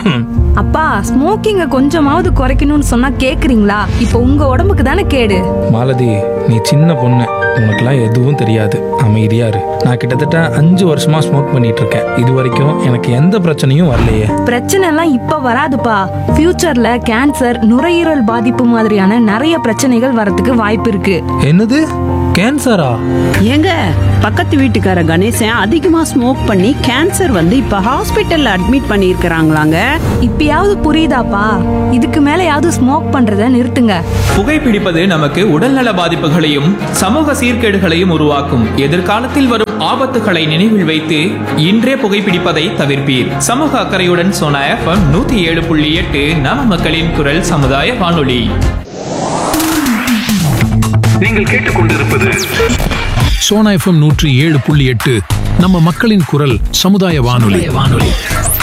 அப்பா ஸ்மோக்கிங்க கொஞ்சமாவது குறைக்கணும்னு சொன்னா கேக்குறீங்களா இப்போ உங்க உடம்புக்கு தானே கேடு மாலதி நீ சின்ன பொண்ணு உனக்குலாம் எதுவும் தெரியாது அமைதியா இரு நான் கிட்டத்தட்ட அஞ்சு வருஷமா ஸ்மோக் பண்ணிட்டு இருக்கேன் இது வரைக்கும் எனக்கு எந்த பிரச்சனையும் வரலையே பிரச்சனை எல்லாம் இப்ப வராதுப்பா ஃபியூச்சர்ல கேன்சர் நுரையீரல் பாதிப்பு மாதிரியான நிறைய பிரச்சனைகள் வரதுக்கு வாய்ப்பு இருக்கு என்னது கேன்சரா ஏங்க பக்கத்து வீட்டுக்கார கணேசன் அதிகமா ஸ்மோக் பண்ணி கேன்சர் வந்து இப்ப ஹாஸ்பிட்டல்ல அட்மிட் பண்ணியிருக்கிறாங்களாங்க இப்பயாவது புரியுதாப்பா இதுக்கு மேலயாவது ஸ்மோக் பண்றத நிறுத்துங்க புகைப்பிடிப்பது நமக்கு உடல்நல பாதிப்புகளையும் சமூக சீர்கேடுகளையும் உருவாக்கும் எதிர்காலத்தில் வரும் ஆபத்துகளை நினைவில் வைத்து இன்றே புகைப்பிடிப்பதை தவிர்ப்பீர் சமூக அக்கறையுடன் சோனா எஃப்எம் நூத்தி ஏழு புள்ளி எட்டு நம மக்களின் குரல் சமுதாய வானொலி நீங்கள் கேட்டுக்கொண்டிருப்பது சோனா எஃப்எம் நூற்றி ஏழு புள்ளி எட்டு நம்ம மக்களின் குரல் சமுதாய வானொலி வானொலி